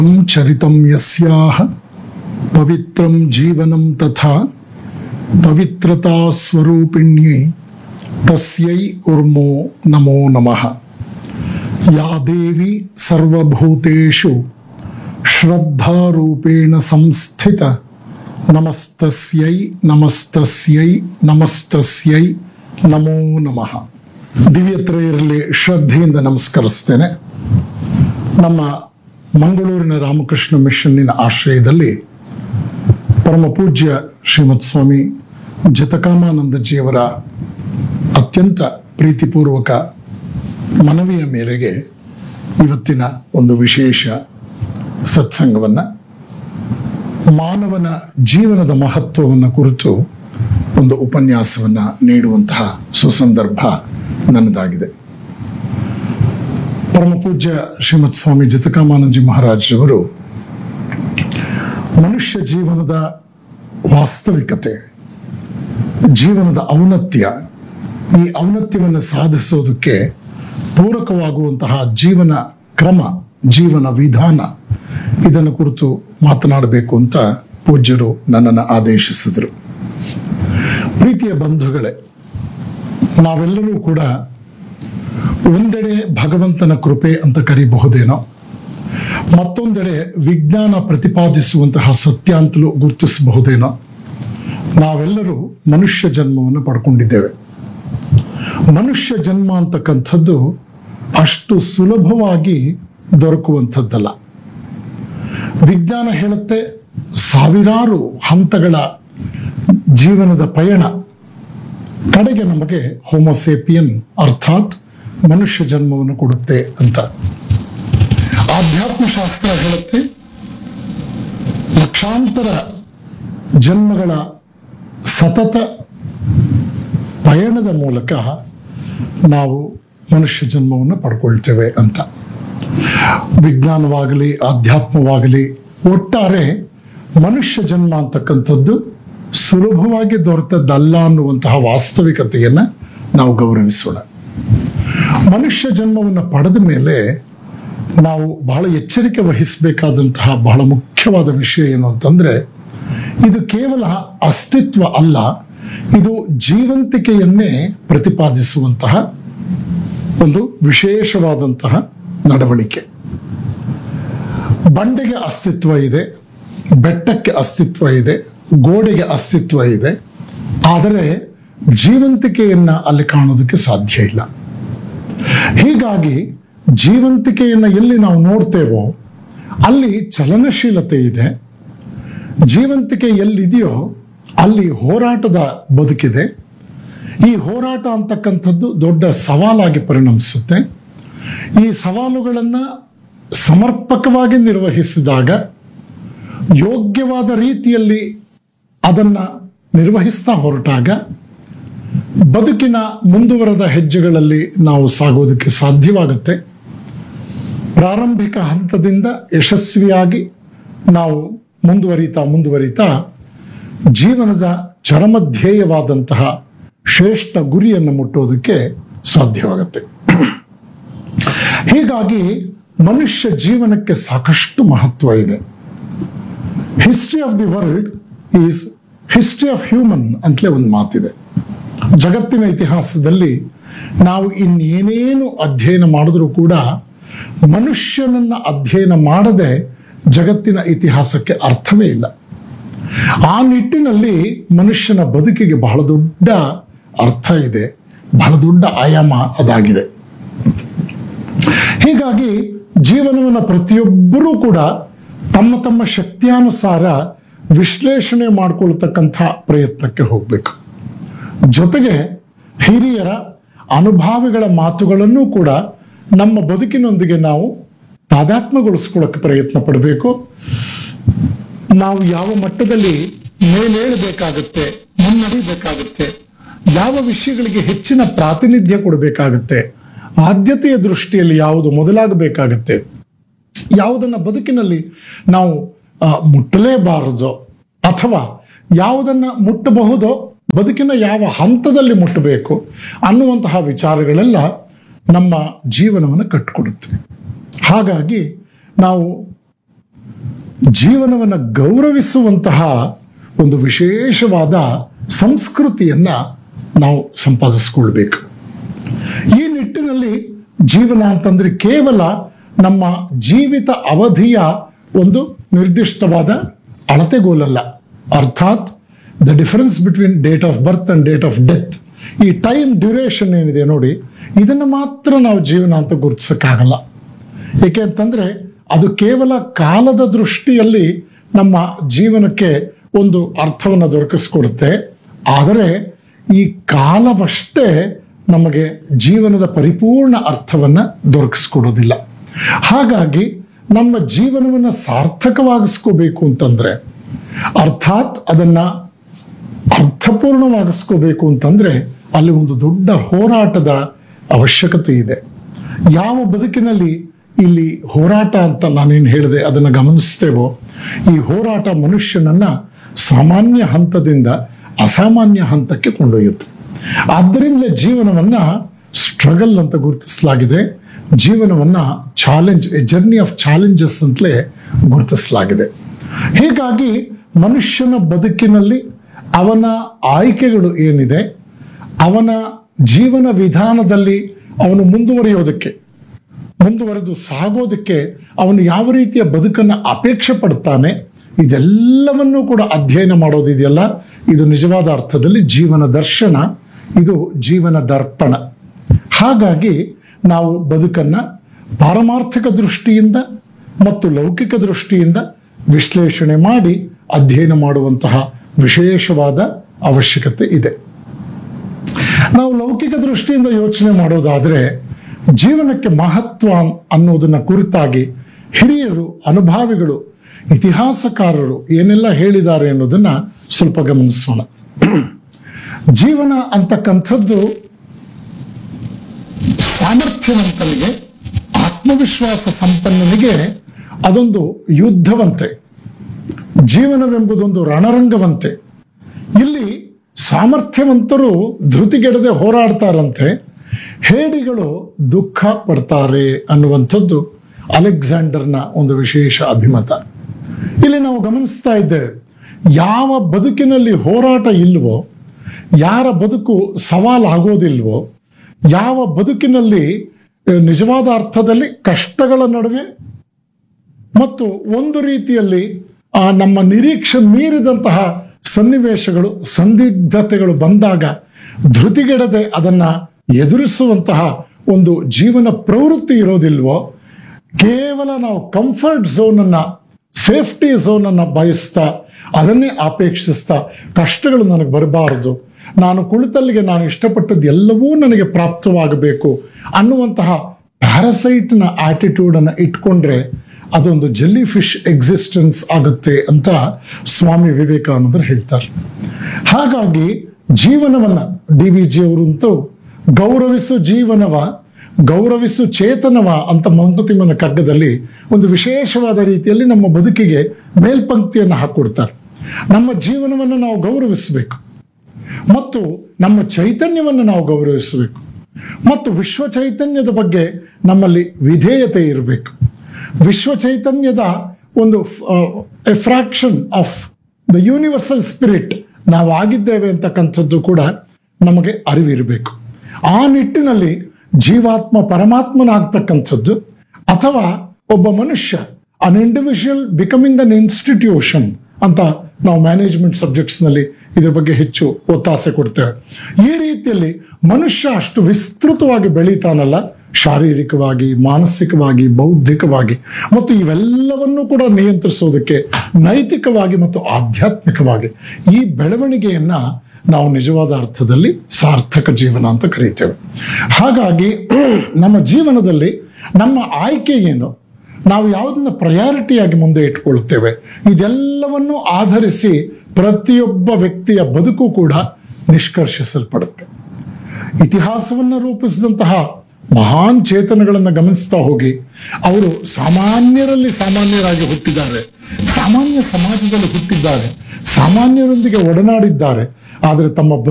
ಚರಿತಂ ಯಸ್ಯಾಹ ಪವಿತ್ರಂ ಜೀವನಂ ತಥಾ ಪವಿತ್ರತಾ ಸ್ವರೂಪಿಣ್ಯೈ ತಸ್ಯೈ ಉರ್ಮೋ ನಮೋ ನಮಃ ಯಾ ದೇವಿ ಸರ್ವಭೂತೇಷು ಶ್ರದ್ಧಾರೂಪೇಣ ಸಂಸ್ಥಿತ ನಮಸ್ತಸ್ಯೈ ನಮಸ್ತಸ್ಯೈ ನಮಸ್ತಸ್ಯೈ ನಮೋ ನಮಃ ದಿವ್ಯತ್ರಯರಲ್ಲಿ ಶ್ರದ್ಧೆಯಿಂದ ನಮಸ್ಕರಿಸ್ತೇನೆ ನಮ್ಮ ಮಂಗಳೂರಿನ ರಾಮಕೃಷ್ಣ ಮಿಷನ್ನಿನ ಆಶ್ರಯದಲ್ಲಿ ಪರಮ ಪೂಜ್ಯ ಶ್ರೀಮತ್ ಸ್ವಾಮಿ ಜತಕಾಮಾನಂದಜಿಯವರ ಅತ್ಯಂತ ಪ್ರೀತಿಪೂರ್ವಕ ಮನವಿಯ ಮೇರೆಗೆ ಇವತ್ತಿನ ಒಂದು ವಿಶೇಷ ಸತ್ಸಂಗವನ್ನು ಮಾನವನ ಜೀವನದ ಮಹತ್ವವನ್ನು ಕುರಿತು ಒಂದು ಉಪನ್ಯಾಸವನ್ನು ನೀಡುವಂತಹ ಸುಸಂದರ್ಭ ನನ್ನದಾಗಿದೆ ಪರಮ ಪೂಜ್ಯ ಶ್ರೀಮತ್ ಸ್ವಾಮಿ ಜತಕಾಮಾನಂದಜಿ ಮಹಾರಾಜರವರು ಮನುಷ್ಯ ಜೀವನದ ವಾಸ್ತವಿಕತೆ ಜೀವನದ ಔನ್ನತ್ಯ ಈ ಔನ್ನತ್ಯವನ್ನು ಸಾಧಿಸೋದಕ್ಕೆ ಪೂರಕವಾಗುವಂತಹ ಜೀವನ ಕ್ರಮ ಜೀವನ ವಿಧಾನ ಇದನ್ನು ಕುರಿತು ಮಾತನಾಡಬೇಕು ಅಂತ ಪೂಜ್ಯರು ನನ್ನನ್ನು ಆದೇಶಿಸಿದರು ಪ್ರೀತಿಯ ಬಂಧುಗಳೇ ನಾವೆಲ್ಲರೂ ಕೂಡ ಒಂದೆಡೆ ಭಗವಂತನ ಕೃಪೆ ಅಂತ ಕರೀಬಹುದೇನೋ ಮತ್ತೊಂದೆಡೆ ವಿಜ್ಞಾನ ಪ್ರತಿಪಾದಿಸುವಂತಹ ಸತ್ಯ ಅಂತಲೂ ಗುರುತಿಸಬಹುದೇನೋ ನಾವೆಲ್ಲರೂ ಮನುಷ್ಯ ಜನ್ಮವನ್ನು ಪಡ್ಕೊಂಡಿದ್ದೇವೆ ಮನುಷ್ಯ ಜನ್ಮ ಅಂತಕ್ಕಂಥದ್ದು ಅಷ್ಟು ಸುಲಭವಾಗಿ ದೊರಕುವಂಥದ್ದಲ್ಲ ವಿಜ್ಞಾನ ಹೇಳುತ್ತೆ ಸಾವಿರಾರು ಹಂತಗಳ ಜೀವನದ ಪಯಣ ಕಡೆಗೆ ನಮಗೆ ಹೋಮೋಸೇಪಿಯನ್ ಅರ್ಥಾತ್ ಮನುಷ್ಯ ಜನ್ಮವನ್ನು ಕೊಡುತ್ತೆ ಅಂತ ಆಧ್ಯಾತ್ಮ ಶಾಸ್ತ್ರ ಹೇಳುತ್ತೆ ಲಕ್ಷಾಂತರ ಜನ್ಮಗಳ ಸತತ ಪಯಣದ ಮೂಲಕ ನಾವು ಮನುಷ್ಯ ಜನ್ಮವನ್ನು ಪಡ್ಕೊಳ್ತೇವೆ ಅಂತ ವಿಜ್ಞಾನವಾಗಲಿ ಆಧ್ಯಾತ್ಮವಾಗಲಿ ಒಟ್ಟಾರೆ ಮನುಷ್ಯ ಜನ್ಮ ಅಂತಕ್ಕಂಥದ್ದು ಸುಲಭವಾಗಿ ದೊರೆತದ್ದಲ್ಲ ಅನ್ನುವಂತಹ ವಾಸ್ತವಿಕತೆಯನ್ನು ನಾವು ಗೌರವಿಸೋಣ ಮನುಷ್ಯ ಜನ್ಮವನ್ನು ಪಡೆದ ಮೇಲೆ ನಾವು ಬಹಳ ಎಚ್ಚರಿಕೆ ವಹಿಸಬೇಕಾದಂತಹ ಬಹಳ ಮುಖ್ಯವಾದ ವಿಷಯ ಏನು ಅಂತಂದ್ರೆ ಇದು ಕೇವಲ ಅಸ್ತಿತ್ವ ಅಲ್ಲ ಇದು ಜೀವಂತಿಕೆಯನ್ನೇ ಪ್ರತಿಪಾದಿಸುವಂತಹ ಒಂದು ವಿಶೇಷವಾದಂತಹ ನಡವಳಿಕೆ ಬಂಡೆಗೆ ಅಸ್ತಿತ್ವ ಇದೆ ಬೆಟ್ಟಕ್ಕೆ ಅಸ್ತಿತ್ವ ಇದೆ ಗೋಡೆಗೆ ಅಸ್ತಿತ್ವ ಇದೆ ಆದರೆ ಜೀವಂತಿಕೆಯನ್ನ ಅಲ್ಲಿ ಕಾಣೋದಕ್ಕೆ ಸಾಧ್ಯ ಇಲ್ಲ ಹೀಗಾಗಿ ಜೀವಂತಿಕೆಯನ್ನ ಎಲ್ಲಿ ನಾವು ನೋಡ್ತೇವೋ ಅಲ್ಲಿ ಚಲನಶೀಲತೆ ಇದೆ ಜೀವಂತಿಕೆ ಎಲ್ಲಿದೆಯೋ ಅಲ್ಲಿ ಹೋರಾಟದ ಬದುಕಿದೆ ಈ ಹೋರಾಟ ಅಂತಕ್ಕಂಥದ್ದು ದೊಡ್ಡ ಸವಾಲಾಗಿ ಪರಿಣಮಿಸುತ್ತೆ ಈ ಸವಾಲುಗಳನ್ನ ಸಮರ್ಪಕವಾಗಿ ನಿರ್ವಹಿಸಿದಾಗ ಯೋಗ್ಯವಾದ ರೀತಿಯಲ್ಲಿ ಅದನ್ನ ನಿರ್ವಹಿಸ್ತಾ ಹೊರಟಾಗ ಬದುಕಿನ ಮುಂದುವರೆದ ಹೆಜ್ಜೆಗಳಲ್ಲಿ ನಾವು ಸಾಗೋದಕ್ಕೆ ಸಾಧ್ಯವಾಗುತ್ತೆ ಪ್ರಾರಂಭಿಕ ಹಂತದಿಂದ ಯಶಸ್ವಿಯಾಗಿ ನಾವು ಮುಂದುವರಿತಾ ಮುಂದುವರಿತಾ ಜೀವನದ ಚರಮಧ್ಯೇಯವಾದಂತಹ ಶ್ರೇಷ್ಠ ಗುರಿಯನ್ನು ಮುಟ್ಟೋದಕ್ಕೆ ಸಾಧ್ಯವಾಗುತ್ತೆ ಹೀಗಾಗಿ ಮನುಷ್ಯ ಜೀವನಕ್ಕೆ ಸಾಕಷ್ಟು ಮಹತ್ವ ಇದೆ history of the world is history of human ಅಂತಲೇ ಒಂದು ಮಾತಿದೆ ಜಗತ್ತಿನ ಇತಿಹಾಸದಲ್ಲಿ ನಾವು ಇನ್ನೇನೇನು ಅಧ್ಯಯನ ಮಾಡಿದ್ರೂ ಕೂಡ ಮನುಷ್ಯನನ್ನ ಅಧ್ಯಯನ ಮಾಡದೆ ಜಗತ್ತಿನ ಇತಿಹಾಸಕ್ಕೆ ಅರ್ಥವೇ ಇಲ್ಲ ಆ ನಿಟ್ಟಿನಲ್ಲಿ ಮನುಷ್ಯನ ಬದುಕಿಗೆ ಬಹಳ ದೊಡ್ಡ ಅರ್ಥ ಇದೆ ಬಹಳ ದೊಡ್ಡ ಆಯಾಮ ಅದಾಗಿದೆ ಹೀಗಾಗಿ ಜೀವನವನ್ನು ಪ್ರತಿಯೊಬ್ಬರೂ ಕೂಡ ತಮ್ಮ ತಮ್ಮ ಶಕ್ತಿಯಾನುಸಾರ ವಿಶ್ಲೇಷಣೆ ಮಾಡಿಕೊಳ್ತಕ್ಕಂಥ ಪ್ರಯತ್ನಕ್ಕೆ ಹೋಗಬೇಕು ಜೊತೆಗೆ ಹಿರಿಯರ ಅನುಭಾವಿಗಳ ಮಾತುಗಳನ್ನು ಕೂಡ ನಮ್ಮ ಬದುಕಿನೊಂದಿಗೆ ನಾವು ತಾದಾತ್ಮ್ಯಗೊಳಿಸ್ಕೊಳ್ಳೋಕೆ ಪ್ರಯತ್ನ ಪಡಬೇಕು ನಾವು ಯಾವ ಮಟ್ಟದಲ್ಲಿ ಮೇಲೇಳಬೇಕಾಗುತ್ತೆ ಮುನ್ನಡಿಬೇಕಾಗುತ್ತೆ ಯಾವ ವಿಷಯಗಳಿಗೆ ಹೆಚ್ಚಿನ ಪ್ರಾತಿನಿಧ್ಯ ಕೊಡಬೇಕಾಗುತ್ತೆ ಆದ್ಯತೆಯ ದೃಷ್ಟಿಯಲ್ಲಿ ಯಾವುದು ಮೊದಲಾಗಬೇಕಾಗುತ್ತೆ ಯಾವುದನ್ನ ಬದುಕಿನಲ್ಲಿ ನಾವು ಆ, ಮುಟ್ಟಲೇಬಾರದೋ ಅಥವಾ ಯಾವುದನ್ನ ಮುಟ್ಟಬಹುದೋ ಬದುಕಿನ ಯಾವ ಹಂತದಲ್ಲಿ ಮುಟ್ಟಬೇಕು ಅನ್ನುವಂತಹ ವಿಚಾರಗಳೆಲ್ಲ ನಮ್ಮ ಜೀವನವನ್ನು ಕಟ್ಟಿಕೊಡುತ್ತೆ ಹಾಗಾಗಿ ನಾವು ಜೀವನವನ್ನು ಗೌರವಿಸುವಂತಹ ಒಂದು ವಿಶೇಷವಾದ ಸಂಸ್ಕೃತಿಯನ್ನ ನಾವು ಸಂಪಾದಿಸ್ಕೊಳ್ಬೇಕು ಈ ನಿಟ್ಟಿನಲ್ಲಿ ಜೀವನ ಅಂತಂದ್ರೆ ಕೇವಲ ನಮ್ಮ ಜೀವಿತ ಅವಧಿಯ ಒಂದು ನಿರ್ದಿಷ್ಟವಾದ ಅಳತೆಗೋಲಲ್ಲ ಅರ್ಥಾತ್ the difference between date of birth and date of death ಈ ಟೈಮ್ ಡ್ಯೂರೇಷನ್ ಏನಿದೆ ನೋಡಿ ಇದನ್ನು ಮಾತ್ರ ನಾವು ಜೀವನ ಅಂತ ಗುರುತಿಸಕ್ಕಾಗಲ್ಲ ಏಕೆ ಅಂತಂದ್ರೆ ಅದು ಕೇವಲ ಕಾಲದ ದೃಷ್ಟಿಯಲ್ಲಿ ನಮ್ಮ ಜೀವನಕ್ಕೆ ಒಂದು ಅರ್ಥವನ್ನು ದೊರಕಿಸ್ಕೊಡುತ್ತೆ ಆದರೆ ಈ ಕಾಲವಷ್ಟೇ ನಮಗೆ ಜೀವನದ ಪರಿಪೂರ್ಣ ಅರ್ಥವನ್ನ ದೊರಕಿಸ್ಕೊಡೋದಿಲ್ಲ ಹಾಗಾಗಿ ನಮ್ಮ ಜೀವನವನ್ನು ಸಾರ್ಥಕವಾಗಿಸ್ಕೋಬೇಕು ಅಂತಂದ್ರೆ ಅರ್ಥಾತ್ ಅದನ್ನ ಅರ್ಥಪೂರ್ಣವಾಗಿಸ್ಕೋಬೇಕು ಅಂತಂದ್ರೆ ಅಲ್ಲಿ ಒಂದು ದೊಡ್ಡ ಹೋರಾಟದ ಅವಶ್ಯಕತೆ ಇದೆ ಯಾವ ಬದುಕಿನಲ್ಲಿ ಇಲ್ಲಿ ಹೋರಾಟ ಅಂತ ನಾನೇನು ಹೇಳಿದೆ ಅದನ್ನು ಗಮನಿಸ್ತೇವೋ ಈ ಹೋರಾಟ ಮನುಷ್ಯನನ್ನ ಸಾಮಾನ್ಯ ಹಂತದಿಂದ ಅಸಾಮಾನ್ಯ ಹಂತಕ್ಕೆ ಕೊಂಡೊಯ್ಯುತ್ತೆ ಆದ್ದರಿಂದ ಜೀವನವನ್ನ ಸ್ಟ್ರಗಲ್ ಅಂತ ಗುರುತಿಸಲಾಗಿದೆ ಜೀವನವನ್ನ challenge a journey of challenges ಅಂತಲೇ ಗುರುತಿಸಲಾಗಿದೆ ಹೀಗಾಗಿ ಮನುಷ್ಯನ ಬದುಕಿನಲ್ಲಿ ಅವನ ಆಯ್ಕೆಗಳು ಏನಿದೆ ಅವನ ಜೀವನ ವಿಧಾನದಲ್ಲಿ ಅವನು ಮುಂದುವರಿಯೋದಕ್ಕೆ ಮುಂದುವರೆದು ಸಾಗೋದಕ್ಕೆ ಅವನು ಯಾವ ರೀತಿಯ ಬದುಕನ್ನು ಅಪೇಕ್ಷೆ ಪಡ್ತಾನೆ ಇದೆಲ್ಲವನ್ನೂ ಕೂಡ ಅಧ್ಯಯನ ಮಾಡೋದಿದೆಯಲ್ಲ ಇದು ನಿಜವಾದ ಅರ್ಥದಲ್ಲಿ ಜೀವನ ದರ್ಶನ ಇದು ಜೀವನ ದರ್ಪಣ ಹಾಗಾಗಿ ನಾವು ಬದುಕನ್ನ ಪಾರಮಾರ್ಥಿಕ ದೃಷ್ಟಿಯಿಂದ ಮತ್ತು ಲೌಕಿಕ ದೃಷ್ಟಿಯಿಂದ ವಿಶ್ಲೇಷಣೆ ಮಾಡಿ ಅಧ್ಯಯನ ಮಾಡುವಂತಹ ವಿಶೇಷವಾದ ಅವಶ್ಯಕತೆ ಇದೆ ನಾವು ಲೌಕಿಕ ದೃಷ್ಟಿಯಿಂದ ಯೋಚನೆ ಮಾಡೋದಾದ್ರೆ ಜೀವನಕ್ಕೆ ಮಹತ್ವ ಅನ್ನೋದನ್ನ ಕುರಿತಾಗಿ ಹಿರಿಯರು ಅನುಭಾವಿಗಳು ಇತಿಹಾಸಕಾರರು ಏನೆಲ್ಲ ಹೇಳಿದ್ದಾರೆ ಅನ್ನೋದನ್ನ ಸ್ವಲ್ಪ ಗಮನಿಸೋಣ ಜೀವನ ಅಂತಕ್ಕಂಥದ್ದು ಸಾಮರ್ಥ್ಯವಂತನಿಗೆ ಆತ್ಮವಿಶ್ವಾಸ ಸಂಪನ್ನನಿಗೆ ಅದೊಂದು ಯುದ್ಧವಂತೆ ಜೀವನವೆಂಬುದೊಂದು ರಣರಂಗವಂತೆ ಇಲ್ಲಿ ಸಾಮರ್ಥ್ಯವಂತರು ಧೃತಿಗೆಡದೆ ಹೋರಾಡ್ತಾರಂತೆ ಹೇಡಿಗಳು ದುಃಖ ಪಡ್ತಾರೆ ಅನ್ನುವಂಥದ್ದು ಅಲೆಕ್ಸಾಂಡರ್ನ ಒಂದು ವಿಶೇಷ ಅಭಿಮತ ಇಲ್ಲಿ ನಾವು ಗಮನಿಸ್ತಾ ಇದ್ದೇವೆ ಯಾವ ಬದುಕಿನಲ್ಲಿ ಹೋರಾಟ ಇಲ್ವೋ ಯಾರ ಬದುಕು ಸವಾಲಾಗೋದಿಲ್ವೋ ಯಾವ ಬದುಕಿನಲ್ಲಿ ಅಹ್, ನಿಜವಾದ ಅರ್ಥದಲ್ಲಿ ಕಷ್ಟಗಳ ನಡುವೆ ಮತ್ತು ಒಂದು ರೀತಿಯಲ್ಲಿ ಆ ನಮ್ಮ ನಿರೀಕ್ಷೆ ಮೀರಿದಂತಹ ಸನ್ನಿವೇಶಗಳು ಸಂದಿಗ್ಧತೆಗಳು ಬಂದಾಗ ಧೃತಿಗೆಡದೆ ಅದನ್ನ ಎದುರಿಸುವಂತಹ ಒಂದು ಜೀವನ ಪ್ರವೃತ್ತಿ ಇರೋದಿಲ್ವೋ ಕೇವಲ ನಾವು ಕಂಫರ್ಟ್ ಝೋನ್ ಅನ್ನ ಸೇಫ್ಟಿ ಝೋನ್ ಅನ್ನ ಬಯಸ್ತಾ ಅದನ್ನೇ ಅಪೇಕ್ಷಿಸ್ತಾ ಕಷ್ಟಗಳು ನನಗೆ ಬರಬಾರದು ನಾನು ಕುಳಿತಲ್ಲಿಗೆ ನಾನು ಇಷ್ಟಪಟ್ಟದ್ದು ಎಲ್ಲವೂ ನನಗೆ ಪ್ರಾಪ್ತವಾಗಬೇಕು ಅನ್ನುವಂತಹ ಪ್ಯಾರಸೈಟ್ನ ಆಟಿಟ್ಯೂಡ್ ಅನ್ನ ಇಟ್ಕೊಂಡ್ರೆ ಅದೊಂದು ಜೆಲ್ಲಿ ಫಿಶ್ ಎಕ್ಸಿಸ್ಟೆನ್ಸ್ ಆಗುತ್ತೆ ಅಂತ ಸ್ವಾಮಿ ವಿವೇಕಾನಂದರು ಹೇಳ್ತಾರೆ ಹಾಗಾಗಿ ಜೀವನವನ್ನ ಡಿ ವಿ ಜಿ ಅವರಂತೂ ಗೌರವಿಸು ಜೀವನವ ಗೌರವಿಸು ಚೇತನವ ಅಂತ ಮಂಕುತಿಮ್ಮನ ಕಗ್ಗದಲ್ಲಿ ಒಂದು ವಿಶೇಷವಾದ ರೀತಿಯಲ್ಲಿ ನಮ್ಮ ಬದುಕಿಗೆ ಮೇಲ್ಪಂಕ್ತಿಯನ್ನು ಹಾಕೊಡ್ತಾರೆ ನಮ್ಮ ಜೀವನವನ್ನು ನಾವು ಗೌರವಿಸಬೇಕು ಮತ್ತು ನಮ್ಮ ಚೈತನ್ಯವನ್ನು ನಾವು ಗೌರವಿಸಬೇಕು ಮತ್ತು ವಿಶ್ವ ಚೈತನ್ಯದ ಬಗ್ಗೆ ನಮ್ಮಲ್ಲಿ ವಿಧೇಯತೆ ಇರಬೇಕು ವಿಶ್ವ ಚೈತನ್ಯದ ಒಂದು fraction of the universal spirit ನಾವು ಆಗಿದ್ದೇವೆ ಅಂತಕ್ಕಂಥದ್ದು ಕೂಡ ನಮಗೆ ಅರಿವಿರಬೇಕು ಆ ನಿಟ್ಟಿನಲ್ಲಿ ಜೀವಾತ್ಮ ಪರಮಾತ್ಮನಾಗ್ತಕ್ಕಂಥದ್ದು ಅಥವಾ ಒಬ್ಬ ಮನುಷ್ಯ an individual becoming an institution ಅಂತ ನಾವು ಮ್ಯಾನೇಜ್ಮೆಂಟ್ ಸಬ್ಜೆಕ್ಟ್ಸ್ನಲ್ಲಿ ಇದ್ರ ಬಗ್ಗೆ ಹೆಚ್ಚು ಒತ್ತಾಸೆ ಕೊಡ್ತೇವೆ ಈ ರೀತಿಯಲ್ಲಿ ಮನುಷ್ಯ ಅಷ್ಟು ವಿಸ್ತೃತವಾಗಿ ಬೆಳೀತಾನಲ್ಲ ಶಾರೀರಿಕವಾಗಿ ಮಾನಸಿಕವಾಗಿ ಬೌದ್ಧಿಕವಾಗಿ ಮತ್ತು ಇವೆಲ್ಲವನ್ನೂ ಕೂಡ ನಿಯಂತ್ರಿಸೋದಕ್ಕೆ ನೈತಿಕವಾಗಿ ಮತ್ತು ಆಧ್ಯಾತ್ಮಿಕವಾಗಿ ಈ ಬೆಳವಣಿಗೆಯನ್ನ ನಾವು ನಿಜವಾದ ಅರ್ಥದಲ್ಲಿ ಸಾರ್ಥಕ ಜೀವನ ಅಂತ ಕರೀತೇವೆ ಹಾಗಾಗಿ ನಮ್ಮ ಜೀವನದಲ್ಲಿ ನಮ್ಮ ಆಯ್ಕೆ ಏನು ನಾವು ಯಾವುದನ್ನ ಪ್ರಯಾರಿಟಿಯಾಗಿ ಮುಂದೆ ಇಟ್ಕೊಳ್ತೇವೆ ಇದೆಲ್ಲವನ್ನು ಆಧರಿಸಿ ಪ್ರತಿಯೊಬ್ಬ ವ್ಯಕ್ತಿಯ ಬದುಕು ಕೂಡ ನಿಷ್ಕರ್ಷಿಸಲ್ಪಡುತ್ತೆ ಇತಿಹಾಸವನ್ನು ರೂಪಿಸಿದಂತಹ ಮಹಾನ್ ಚೇತನಗಳನ್ನು ಗಮನಿಸ್ತಾ ಹೋಗಿ ಅವರು ಸಾಮಾನ್ಯರಲ್ಲಿ ಸಾಮಾನ್ಯರಾಗಿ ಹುಟ್ಟಿದ್ದಾರೆ ಸಾಮಾನ್ಯ ಸಮಾಜದಲ್ಲಿ ಹುಟ್ಟಿದ್ದಾರೆ ಸಾಮಾನ್ಯರೊಂದಿಗೆ ಒಡನಾಡಿದ್ದಾರೆ ಆದರೆ ತಮ್ಮ